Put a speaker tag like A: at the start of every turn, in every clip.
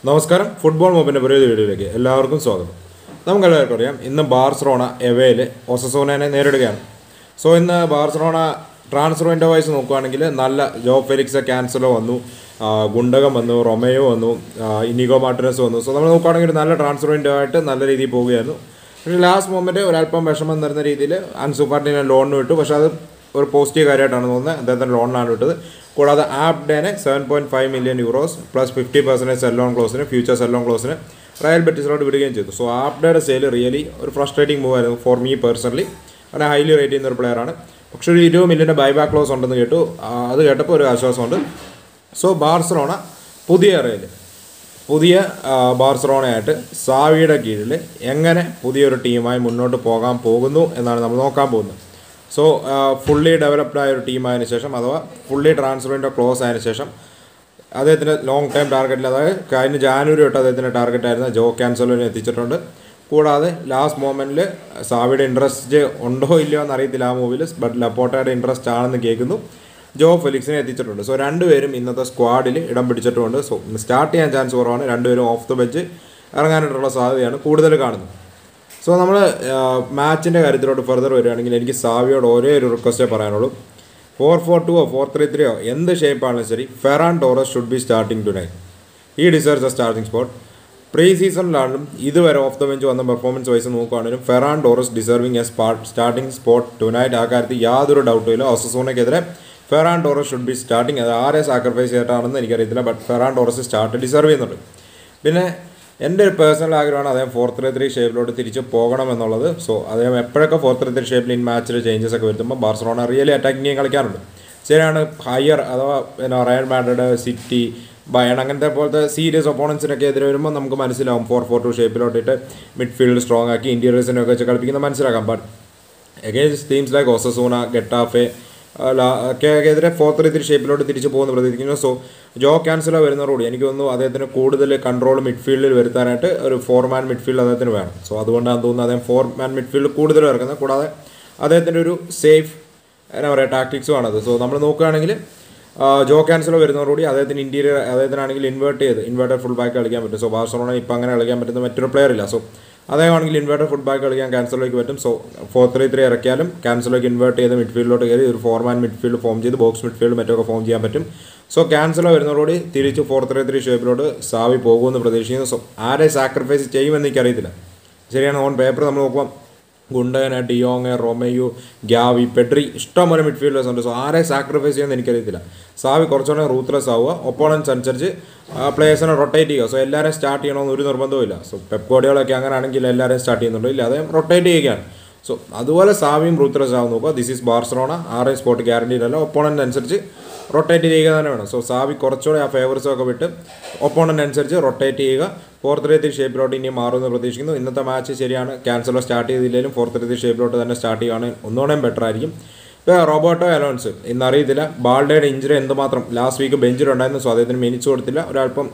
A: നമസ്കാരം ഫുട്ബോൾ മൊബൈലിൻ്റെ പുതിയ വീഡിയോയിലേക്ക് എല്ലാവർക്കും സ്വാഗതം നമുക്കെല്ലാവർക്കും അറിയാം ഇന്ന് ബാർസലോണ എവേയിൽ ഒസസോനെ നേരിടുകയാണ് സോ ഇന്ന് ബാർസലോണ ട്രാൻസ്ഫർ വിൻഡോ വൈസ് നോക്കുകയാണെങ്കിൽ നല്ല ജോ ഫെലിക്സ് ക്യാൻസലോ വന്നു ആ, ഗുണ്ടകം വന്നു റൊമയോ വന്നു ആ, ഇനിഗോ മാർട്ടിനസ് വന്നു സോ നമ്മൾ നോക്കുകയാണെങ്കിൽ ഒരു നല്ല ട്രാൻസ്ഫർ വിൻഡോ ആയിട്ട് നല്ല രീതിയിൽ പോവുകയായിരുന്നു പക്ഷേ ലാസ്റ്റ് മൊമെൻറ്റ് ഒരല്പം വിഷമം തരുന്ന രീതിയിൽ അൻസുഫാർട്ടിനെ ലോണിന് വിട്ടു പക്ഷേ അത് ഒരു പോസിറ്റീവ് കാര്യമായിട്ടാണ് തോന്നുന്നത് അദ്ദേഹത്തിന് ലോണിനാണ് വിട്ടത് കൂടാതെ ആപ്ഡേനെ seven point five million euros plus fifty percentage sell on ക്ലോസിന് ഫ്യൂച്ചർ സെല്ലോൺ ക്ലോസിന് റയൽ ബെറ്റിസിലോട്ട് വിടുകയും ചെയ്തു സോ ആപ്ഡേയുടെ സെയിൽ റിയലി ഒരു ഫ്രസ്ട്രേറ്റിംഗ് മൂവ് ആയിരുന്നു ഫോർ മീ പേഴ്സണലി അങ്ങനെ ഹൈലി റേറ്റ് ചെയ്യുന്ന ഒരു പ്ലെയറാണ് പക്ഷേ ഒരു ഇരുപത് മില്യൻ്റെ ബൈബാക്ക് ക്ലോസ് ഉണ്ടെന്ന് കേട്ടു ആ, അത് കേട്ടപ്പോൾ ഒരു ആശ്വാസമുണ്ട് സോ ബാർസലോണ പുതിയ റേല് പുതിയ ആ, ബാർസലോണയായിട്ട് സാവിയുടെ കീഴിൽ എങ്ങനെ പുതിയൊരു ടീമായി മുന്നോട്ട് പോകാൻ പോകുന്നു എന്നാണ് നമ്മൾ നോക്കാൻ പോകുന്നത് സോ ഫുള്ളി ഡെവലപ്ഡ് ആയ ഒരു ടീമായതിനു ശേഷം അഥവാ ഫുള്ളി ട്രാൻസ്ഫറിൻ്റെ ക്ലോസ് ആയതിനു ശേഷം അദ്ദേഹത്തിൻ്റെ ലോങ് ടൈം ടാർഗറ്റിൽ അതായത് കഴിഞ്ഞ ജാനുവരി തൊട്ട് അദ്ദേഹത്തിൻ്റെ ടാർഗറ്റായിരുന്ന ജോ ക്യാൻസലോനെ എത്തിച്ചിട്ടുണ്ട് കൂടാതെ ലാസ്റ്റ് മൊമെൻറ്റിൽ സാവിയുടെ ഇൻട്രസ്റ്റ് ഉണ്ടോ ഇല്ലയോ എന്ന് അറിയത്തില്ല ആ മൂവിൽ ബട്ട് ലപ്പോട്ടയുടെ ഇൻട്രസ്റ്റ് ആണെന്ന് കേൾക്കുന്നു ജോ ഫെലിക്സിനെ എത്തിച്ചിട്ടുണ്ട് സോ രണ്ടുപേരും ഇന്നത്തെ സ്ക്വാഡിൽ ഇടം പിടിച്ചിട്ടുമുണ്ട് സോ സ്റ്റാർട്ട് ചെയ്യാൻ ചാൻസ് കുറവാണ് രണ്ടുപേരും ഓഫ് ദ ബെഞ്ച് ഇറങ്ങാനായിട്ടുള്ള സാധ്യതയാണ് കൂടുതൽ കാണുന്നത് സോ നമ്മൾ മാച്ചിൻ്റെ കാര്യത്തിലോട്ട് ഫർദർ വരികയാണെങ്കിൽ എനിക്ക് സാവിയോട് ഒരേ ഒരു റിക്വസ്റ്റേ പറയാനുള്ളൂ ഫോർ ഫോർ ടുവോ ഫോർ ത്രീ ത്രീയോ എന്ത് ഷേപ്പാണെങ്കിലും ശരി Ferran Torres should be starting tonight he deserves a starting spot pre സീസണിലാണെങ്കിലും ഇതുവരെ ഓഫ് ദ ബെഞ്ച് വന്ന പെർഫോമൻസ് വൈസ് നോക്കുകയാണെങ്കിലും Ferran Torres deserving a spot starting spot tonight ആ കാര്യത്തിൽ യാതൊരു ഡൗട്ടും ഇല്ല ഒസസോണയ്ക്കെതിരെ Ferran Torres should be starting അത് ആരെ സാക്രിഫൈസ് ചെയ്തിട്ടാണെന്ന് എനിക്കറിയത്തില്ല but Ferran Torres start deserve ചെയ്യുന്നുണ്ട് പിന്നെ എൻ്റെ ഒരു പേഴ്സണൽ ആഗ്രഹമാണ് അദ്ദേഹം ഫോർ ത്രീ ത്രീ ഷേപ്പിലോട്ട് തിരിച്ച് പോകണം എന്നുള്ളത് സോ അദ്ദേഹം എപ്പോഴൊക്കെ ഫോർ ത്രീ ത്രീ ഷേപ്പിൽ ഇൻ മാച്ചിൽ ചേഞ്ചസ് ഒക്കെ വരുത്തുമ്പോൾ ബാർസലോണ റിയലി അറ്റാക്കിങ് ഗെയിം കളിക്കാറുണ്ട് ശരിയാണ് ഹയർ അഥവാ പിന്നെ റയൽ മാഡ്രിഡ് സിറ്റി ബയൺ അങ്ങനത്തെ പോലത്തെ സീരിയസ് ഒപ്പോണൻസിനൊക്കെ എതിരെ വരുമ്പോൾ നമുക്ക് മനസ്സിലാവും ഫോർ ഫോർ ടു ഷേപ്പിലോട്ടിട്ട് മിഡ്ഫീൽഡ് സ്ട്രോങ് ആക്കി ഇൻറ്റീരിയേഴ്സിനൊക്കെ വെച്ച് കളിപ്പിക്കുന്നത് മനസ്സിലാക്കാം but against teams like Osasuna Getafe ഒക്കെ എതിരെ ഫോർ ത്രീ ത്രീ ഷേപ്പിലോട്ട് തിരിച്ചു പോകുന്ന പ്രതീക്ഷിക്കുന്നു സോ ജോ ക്യാൻസലോ വരുന്നതോടുകൂടി എനിക്ക് തോന്നുന്നു അദ്ദേഹത്തിന് കൂടുതൽ കൺട്രോൾ മിഡ്ഫീൽഡിൽ വരുത്താനായിട്ട് ഒരു ഫോർ മാൻ മിഡ്ഫീൽഡ് അദ്ദേഹത്തിന് വേണം സോ അതുകൊണ്ടാണ് തോന്നുന്നത് അദ്ദേഹം ഫോർ മാൻ മിഡ്ഫീൽഡ് കൂടുതൽ ഇറക്കുന്നത് കൂടാതെ അദ്ദേഹത്തിൻ്റെ ഒരു സേഫ് എന്നാ പറയുക ടാക്ടിക്സും ആണത് സോ നമ്മൾ നോക്കുകയാണെങ്കിൽ ആ, ജോ ക്യാൻസലോ വരുന്നതോടുകൂടി അദ്ദേഹത്തിന് ഇൻറ്റീരിയർ അദ്ദേഹത്തിനാണെങ്കിൽ ഇൻവേർട്ട് ചെയ്ത് ഇൻവേർട്ടർ ഫുൾ ബാക്ക് കളിക്കാൻ പറ്റും സോ ബാർസലോണ ഇപ്പം അങ്ങനെ കളിക്കാൻ പറ്റുന്ന മറ്റൊരു പ്ലെയർ ഇല്ല സോ അദ്ദേഹമാണെങ്കിൽ ഇൻവേർട്ടർ ഫുൾ ബാക്ക് കളിക്കാൻ ക്യാൻസലോയ്ക്ക് പറ്റും സോ ഫോർ ത്രീ ത്രീ ഇറക്കിയാലും ക്യാൻസലോയ്ക്ക് ഇൻവേർട്ട് ചെയ്ത് മിഡ്ഫീൽഡിലോട്ട് കയറി ഒരു ഫോർ മാൻ മിഡ്ഫീൽഡ് ഫോം ചെയ്ത് ബോക്സ് മിഡ്ഫീൽഡ് മറ്റൊക്കെ ഫോം ചെയ്യാൻ പറ്റും സോ ക്യാൻസലോ വരുന്നതോടുകൂടി തിരിച്ച് ഫോർ ത്രീ ത്രീ ഷേപ്പിലോട്ട് സാവി പോകുമെന്ന് പ്രതീക്ഷിക്കുന്നു സോ ആരെ സാക്രിഫൈസ് ചെയ്യുമെന്ന് എനിക്കറിയത്തില്ല ശരിയാണ് ഓൺ പേപ്പർ നമ്മൾ നോക്കുമ്പോൾ Gundogan de Jong Romeu Gavi Pedri ഇഷ്ടംപോലെ മിഡ്ഫീൽഡേഴ്സ് ഉണ്ട് സോ ആരെ സാക്രിഫൈസ് ചെയ്യുമെന്ന് എനിക്കറിയത്തില്ല സാവി കുറച്ചുകൂടെ റൂത്ത്ലെസ് ആവുക ഒപ്പോണൻസ് അനുസരിച്ച് പ്ലേയേഴ്സിനെ റൊട്ടേറ്റ് ചെയ്യുക സോ എല്ലാവരും സ്റ്റാർട്ട് ചെയ്യണമെന്ന് ഒരു നിർബന്ധവും സോ പെപ്കോഡികളൊക്കെ അങ്ങനെ ആണെങ്കിൽ എല്ലാവരും സ്റ്റാർട്ട് ചെയ്യുന്നുണ്ട് ഇല്ല അദ്ദേഹം റൊട്ടേറ്റ് ചെയ്യുകയാണ് സോ അതുപോലെ സാവിയും റൂത്ത്ലെസ് ആവും നോക്കുക ദിസ് ഈസ് ബാർസലോണ ആറേയും സ്പോട്ട് ഗ്യാരണ്ടീഡ് അല്ല ഒപ്പോണൻ്റ് അനുസരിച്ച് റൊട്ടേറ്റ് ചെയ്യുക തന്നെ വേണം സോ സാവി കുറച്ചുകൂടെ ആ ഫേവേഴ്സും ഒക്കെ വിട്ട് ഒപ്പോണൻ്റ് അനുസരിച്ച് റൊട്ടേറ്റ് ചെയ്യുക ഫോർ ത്രീ ത്രീ ഷേപ്പിലോട്ട് ഇനി മാറുമെന്ന് പ്രതീക്ഷിക്കുന്നു ഇന്നത്തെ മാച്ച് ശരിയാണ് ക്യാൻസലോ സ്റ്റാർട്ട് ചെയ്തില്ലെങ്കിലും ഫോർ ത്രീ ത്രീ ഷേപ്പിലോട്ട് തന്നെ സ്റ്റാർട്ട് ചെയ്യുകയാണെങ്കിൽ ഒന്നുകൂടെയും ബെറ്റർ ആയിരിക്കും ഇപ്പോൾ റോബോട്ടോ അലോൺസ് ഇന്ന് അറിയത്തില്ല ബാൾഡയുടെ ഇഞ്ചുറി എന്തുമാത്രം ലാസ്റ്റ് വീക്ക് ബെഞ്ചിലുണ്ടായിരുന്നു സോ അദ്ദേഹത്തിന് മിനിച്ച് കൊടുത്തില്ല ഒരല്പം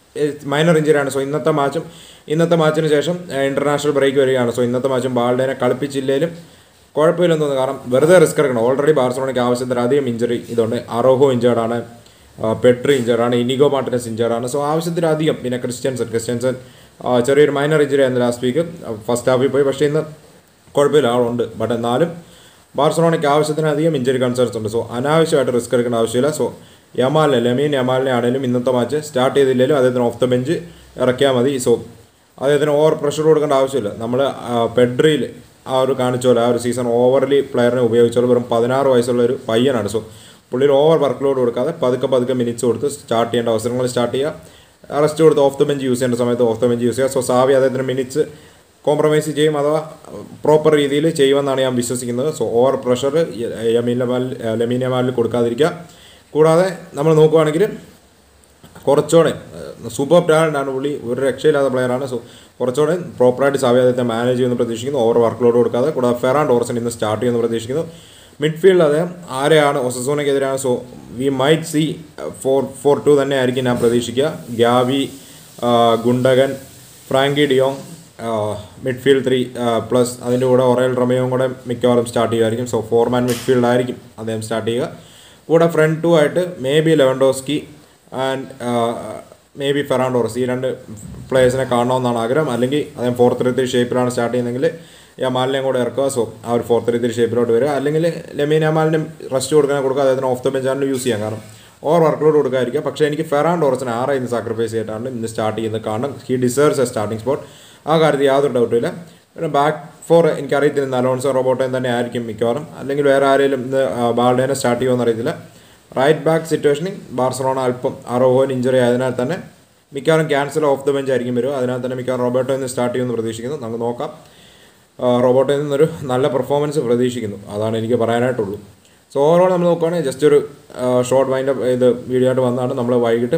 A: മൈനർ ഇഞ്ചുറിയാണ് സോ ഇന്നത്തെ മാച്ചും ഇന്നത്തെ മാച്ചിന് ശേഷം ഇൻ്റർനാഷണൽ ബ്രേക്ക് വരികയാണ് സോ ഇന്നത്തെ മാച്ചും ബാൾഡേനെ കളിപ്പിച്ചില്ലെങ്കിലും കുഴപ്പമില്ലെന്ന് തോന്നുന്നു കാരണം വെറുതെ റിസ്ക് എടുക്കണം ഓൾറെഡി ബാർസലോണയ്ക്ക് ആവശ്യത്തിലധികം ഇഞ്ചുറി ഇതുണ്ട് അറോഹോ ഇഞ്ചേർഡാണ് പെട്രി ഇഞ്ചേർഡാണ് ഇനിഗോ മാർട്ടിനസ് ഇഞ്ചേർഡാണ് സോ ആവശ്യത്തിലധികം പിന്നെ ക്രിസ്ത്യൻസൺ ക്രിസ്ത്യൻസൺ ആ, ചെറിയൊരു മൈനർ ഇഞ്ചുറി ആയിരുന്നു ലാസ്റ്റ് വീക്ക് ഫസ്റ്റ് ഹാഫിൽ പോയി പക്ഷേ ഇന്ന് കുഴപ്പമില്ല ആളുണ്ട് ബട്ട് എന്നാലും ബാർസലോണയ്ക്ക് ആവശ്യത്തിനധികം ഇഞ്ചുറി കൺസേൺസ് ഉണ്ട് സോ അനാവശ്യമായിട്ട് റിസ്ക് എടുക്കേണ്ട ആവശ്യമില്ല സോ യമാലിനെ ലെമീൻ യമാലിനെ ആണെങ്കിലും ഇന്നത്തെ മാച്ച് സ്റ്റാർട്ട് ചെയ്തില്ലെങ്കിലും അദ്ദേഹത്തിന് ഓഫ് ദ ബെഞ്ച് ഇറക്കിയാൽ മതി സോ അദ്ദേഹത്തിന് ഓവർ പ്രഷർ കൊടുക്കേണ്ട ആവശ്യമില്ല നമ്മൾ പെഡ്രിയിൽ ആ ഒരു കാണിച്ച പോലെ ആ ഒരു സീസൺ ഓവർലി പ്ലെയറിനെ ഉപയോഗിച്ചോളൂ വെറും പതിനാറ് വയസ്സുള്ള ഒരു പയ്യനാണ് സോ പുള്ളിയിൽ ഓവർ വർക്ക് ലോഡ് കൊടുക്കാതെ പതുക്കെ പതുക്കെ മിനിറ്റ്സ് കൊടുത്ത് സ്റ്റാർട്ട് ചെയ്യേണ്ട അവസരങ്ങൾ സ്റ്റാർട്ട് ചെയ്യുക റെസ്റ്റ് കൊടുത്ത് ഓഫ് ദ ബെഞ്ച് യൂസ് ചെയ്യേണ്ട സമയത്ത് ഓഫ് ദ ബെഞ്ച് യൂസ് ചെയ്യുക സോ സാവി അദ്ദേഹത്തിന് മിനിറ്റ്സ് കോംപ്രമൈസ് ചെയ്യും അഥവാ പ്രോപ്പർ രീതിയിൽ ചെയ്യുമെന്നാണ് ഞാൻ വിശ്വസിക്കുന്നത് സോ ഓവർ പ്രഷർ യമീനമാൽ ലെമീനമാലിൽ കൊടുക്കാതിരിക്കുക കൂടാതെ നമ്മൾ നോക്കുവാണെങ്കിൽ കുറച്ചുകൂടെ സൂപ്പർ ടാലൻ്റാണ് പുള്ളി ഒരു രക്ഷയില്ലാത്ത പ്ലെയറാണ് സോ കുറച്ചുകൂടെ പ്രോപ്പറായിട്ട് സാവി അദ്ദേഹത്തെ മാനേജ് ചെയ്യുമെന്ന് പ്രതീക്ഷിക്കുന്നു ഓവർ വർക്ക് ലോഡ് കൊടുക്കാതെ കൂടാതെ ഫെറാൻ ടോർസൺ ഇന്ന് സ്റ്റാർട്ട് ചെയ്യുമെന്ന് പ്രതീക്ഷിക്കുന്നു മിഡ്ഫീൽഡ് അദ്ദേഹം ആരെയാണ് ഒസസോനയ്ക്കെതിരാണ് so we might see four four two തന്നെ ആയിരിക്കും ഞാൻ പ്രതീക്ഷിക്കുക ഗ്യാവി ആ, Gundogan Frankie de Jong midfield three plus അതിൻ്റെ കൂടെ ഒറേൽ റമയും കൂടെ മിക്കവാറും സ്റ്റാർട്ട് ചെയ്യുമായിരിക്കും സോ ഫോർ മാൻ മിഡ്ഫീൽഡ് ആയിരിക്കും അദ്ദേഹം സ്റ്റാർട്ട് ചെയ്യുക കൂടെ ഫ്രണ്ട് ടു ആയിട്ട് maybe Lewandowski and maybe Ferran Torres ഈ രണ്ട് പ്ലേയേഴ്സിനെ കാണണമെന്നാണ് ആഗ്രഹം അല്ലെങ്കിൽ അദ്ദേഹം ഫോർ ത്രീ ത്രീ ഷേപ്പിലാണ് സ്റ്റാർട്ട് ചെയ്യുന്നതെങ്കിൽ യമാലിനെയും കൂടെ ഇറക്കുക സോ ആ ഒരു ഫോർ ത്രീ ത്രീ ഷേപ്പിലോട്ട് വരിക അല്ലെങ്കിൽ ലെമീൻ യമാലിനും റെസ്റ്റ് കൊടുക്കാൻ കൊടുക്കുക അദ്ദേഹത്തിന് ഓഫ് ദ ബെഞ്ചാണ് യൂസ് ചെയ്യാം കാരണം ഓവർ വർക്ക്ലോഡ് കൊടുക്കാതിരിക്കുക പക്ഷേ എനിക്ക് ഫെറാൻ ടോറസിനെ ആറ് ഇന്ന് സാക്രിഫൈസ് ചെയ്തിട്ടാണ് ഇന്ന് സ്റ്റാർട്ട് ചെയ്യുന്നത് കാരണം he deserves a starting spot ആ കാര്യത്തിൽ യാതൊരു ഡൗട്ടും ഇല്ല പിന്നെ ബാക്ക് ഫോർ എനിക്കറിയത്തില്ല ഇന്ന് അലോൺസോ റോബോട്ടയും തന്നെ ആയിരിക്കും മിക്കവാറും അല്ലെങ്കിൽ വേറെ ആരെങ്കിലും ഇന്ന് ബാൾഡേനെ സ്റ്റാർട്ട് ചെയ്യുമെന്ന് അറിയത്തില്ല റൈറ്റ് ബാക്ക് സിറ്റുവേഷനിൽ ബാർസലോണ അല്പം അറോഹോൻ ഇഞ്ചറി ആയതിനാൽ തന്നെ മിക്കവാറും ക്യാൻസൽ ഓഫ് ദ ബെഞ്ച് ആയിരിക്കും വരും അതിനാൽ തന്നെ മിക്കവാറും റോബോട്ടോ ഇന്ന് സ്റ്റാർട്ട് ചെയ്യുമെന്ന് പ്രതീക്ഷിക്കുന്നു നമുക്ക് നോക്കാം റോബോട്ടിൽ നിന്നൊരു നല്ല പെർഫോമൻസ് പ്രതീക്ഷിക്കുന്നു അതാണ് എനിക്ക് പറയാനായിട്ടുള്ളൂ സോ ഓവറോൾ നമ്മൾ നോക്കുകയാണെങ്കിൽ ജസ്റ്റ് ഒരു ഷോർട്ട് വൈൻഡ് ഇത് വീഡിയോ ആയിട്ട് വന്നതാണ് നമ്മൾ വൈകിട്ട്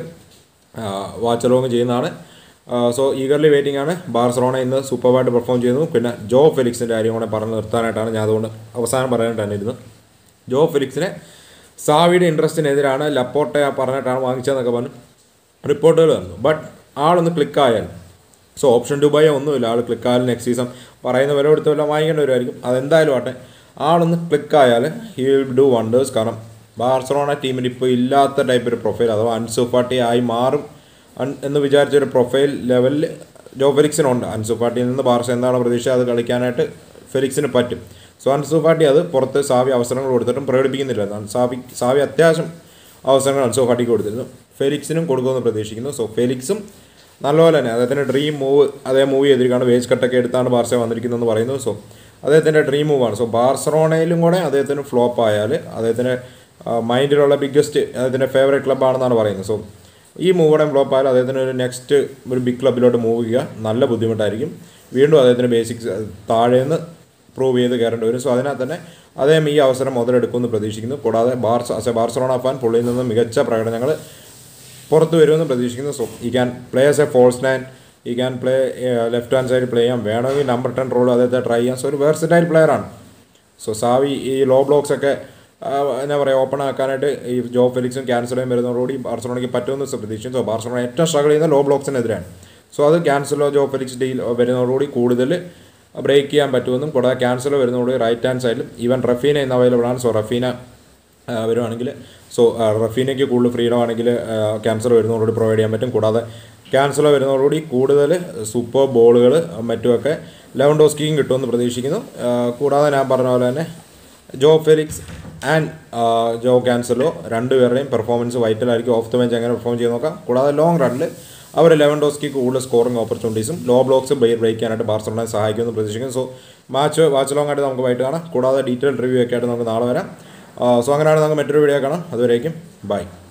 A: വാച്ച് അലോങ് ചെയ്യുന്നതാണ് സോ ഈഗർലി വെയിറ്റിംഗ് ആണ് ബാർസലോണ ഇന്ന് സൂപ്പർവായിട്ട് പെർഫോം ചെയ്യുന്നു പിന്നെ ജോ ഫെലിക്സിൻ്റെ കാര്യം കൂടെ പറഞ്ഞ് നിർത്താനായിട്ടാണ് ഞാൻ അതുകൊണ്ട് അവസാനം പറയാനായിട്ട് തന്നെ ഇരുന്നത് ജോ ഫെലിക്സിനെ സാവിയുടെ ഇൻട്രസ്റ്റിനെതിരാണ് ലപ്പോട്ടെ പറഞ്ഞിട്ടാണ് വാങ്ങിച്ചതെന്നൊക്കെ പറഞ്ഞു റിപ്പോർട്ടുകൾ വന്നു ബട്ട് ആളൊന്ന് ക്ലിക്കായാൽ സോ ഓപ്ഷൻ ദുബായ് ഒന്നുമില്ല ആൾ ക്ലിക്കായാലും നെക്സ്റ്റ് സീസൺ പറയുന്ന വില കൊടുത്ത് വല്ലതും വാങ്ങിക്കേണ്ടി വരുമായിരിക്കും അതെന്തായാലും ആട്ടെ ആളൊന്ന് ക്ലിക്കായാൽ ഹി വിൽ ഡു വണ്ടേഴ്സ് കാരണം ബാർസലോണ ടീമിന് ഇപ്പോൾ ഇല്ലാത്ത ടൈപ്പ് ഒരു പ്രൊഫൈൽ അഥവാ അൻസുഫാട്ടി ആയി മാറും അൻ- എന്ന് വിചാരിച്ച ഒരു പ്രൊഫൈൽ ലെവലിൽ ജോ ഫെലിക്സിനുണ്ട് അൻസുഫാട്ടിയിൽ നിന്ന് ബാർസ എന്താണ് പ്രതീക്ഷ അത് കളിക്കാനായിട്ട് ഫെലിക്സിന് പറ്റും സോ അൻസുഫാട്ടി അത് പുറത്ത് സാവി അവസരങ്ങൾ കൊടുത്തിട്ടും പ്രകടിപ്പിക്കുന്നില്ല എന്നാണ് സാവി സാവി അത്യാവശ്യം അവസരങ്ങൾ അൻസുഫാട്ടിക്ക് കൊടുത്തിരുന്നു ഫെലിക്സിനും കൊടുക്കുമെന്ന് പ്രതീക്ഷിക്കുന്നു സോ ഫെലിക്സും നല്ലപോലെ തന്നെ അദ്ദേഹത്തിൻ്റെ ഡ്രീം മൂവ് അതേ മൂവ് ചെയ്തിരിക്കുകയാണ് വേജ് കട്ടൊക്കെ എടുത്താണ് ബാർസ വന്നിരിക്കുന്നതെന്ന് പറയുന്നു സോ അദ്ദേഹത്തിൻ്റെ ഡ്രീം മൂവാണ് സോ ബാർസലോണയിലും കൂടെ അദ്ദേഹത്തിന് ഫ്ലോപ്പ് ആയാൽ അദ്ദേഹത്തിന് മൈൻഡിലുള്ള ബിഗ്ഗസ്റ്റ് അദ്ദേഹത്തിൻ്റെ ഫേവറേറ്റ് ക്ലബ്ബാണെന്നാണ് പറയുന്നത് സോ ഈ മൂവോടെ ഫ്ലോപ്പ് ആയാൽ അദ്ദേഹത്തിന് ഒരു നെക്സ്റ്റ് ഒരു ബിഗ് ക്ലബിലോട്ട് മൂവ് ചെയ്യുക നല്ല ബുദ്ധിമുട്ടായിരിക്കും വീണ്ടും അദ്ദേഹത്തിന് ബേസിക്സ് താഴേന്ന് പ്രൂവ് ചെയ്ത് കയറേണ്ടി വരും സോ അതിനകത്ത് തന്നെ അദ്ദേഹം ഈ അവസരം മുതലെടുക്കുമെന്ന് പ്രതീക്ഷിക്കുന്നു കൂടാതെ Barca as a Barcelona fan പുള്ളിയിൽ നിന്ന് മികച്ച പ്രകടനങ്ങൾ പുറത്ത് വരുമെന്ന് പ്രതീക്ഷിക്കുന്നു so he can play as a false nine he can play left hand side play ചെയ്യാം വേണമെങ്കിൽ നമ്പർ ടെൻ റോൾ അദ്ദേഹത്തെ ട്രൈ ചെയ്യാം സോ ഒരു വേഴ്സറ്റൈൽ പ്ലെയറാണ് സോ സാവി ഈ ലോ ബ്ലോക്സ് ഒക്കെ ആ, എന്താ പറയുക ഓപ്പൺ ആക്കാനായിട്ട് ഈ ജോ ഫെലിക്സും ക്യാൻസലും വരുന്നതോടുകൂടി ബാർസലോണയ്ക്ക് പറ്റുമെന്ന് പ്രതീക്ഷിക്കും സോ ബാർസലോണ ഏറ്റവും സ്ട്രഗിൾ ചെയ്യുന്ന ലോ ബ്ലോക്സിനെതിരാണ് സോ അത് ക്യാൻസലോ ജോ ഫെലിക്സ് ഡീൽ വരുന്നതോടുകൂടി കൂടുതൽ ബ്രേക്ക് ചെയ്യാൻ പറ്റുമെന്നും കൂടാതെ ക്യാൻസലോ വരുന്നതോടുകൂടി റൈറ്റ് ഹാൻഡ് സൈഡിൽ ഈവൻ റഫീന ഇന്ന് അവൈലബിൾ ആണ് സോ റഫീന ആ, വരുവാണെങ്കിൽ സോ ആ, റഫീനയ്ക്ക് കൂടുതൽ ഫ്രീഡം ആണെങ്കിൽ ക്യാൻസർ വരുന്നതോടുകൂടി പ്രൊവൈഡ് ചെയ്യാൻ പറ്റും കൂടാതെ ക്യാൻസർ വരുന്നതോടുകൂടി കൂടുതൽ സൂപ്പർ ബോളുകൾ മറ്റുമൊക്കെ ലെവൻ ഡോസ്കിയും കിട്ടുമെന്ന് പ്രതീക്ഷിക്കുന്നു ആ, കൂടാതെ ഞാൻ പറഞ്ഞ പോലെ തന്നെ ജോ ഫെലിക്സ് ആൻഡ് ജോ ക്യാൻസലോ രണ്ടുപേരുടെയും പെർഫോമൻസ് വൈറ്റലായിരിക്കും ഓഫ് ദ ബെഞ്ച് എങ്ങനെ പെർഫോം ചെയ്ത് നോക്കാം കൂടാതെ ലോങ് റണ്ണിൽ അവർ ലെവൻ ഡോസ്കിക്ക് കൂടുതൽ സ്കോറിംഗ് ഓപ്പർച്യൂണിറ്റീസും ലോ ബ്ലോക്സ് ബ്രേക്ക് ചെയ്യാനായിട്ട് ബാർസലോണയെ സഹായിക്കുമെന്ന് പ്രതീക്ഷിക്കുന്നു സോ മാച്ച് വാച്ച് ലോങ് ആയിട്ട് നമുക്ക് വൈകിട്ട് കാണാം കൂടാതെ ഡീറ്റെയിൽ റിവ്യൂ ഒക്കെ ആയിട്ട് നമുക്ക് നാളെ വരാം സോ അങ്ങനെയാണ് നമുക്ക് മറ്റൊരു വീഡിയോ കാണാം അതുവരേക്കും ബൈ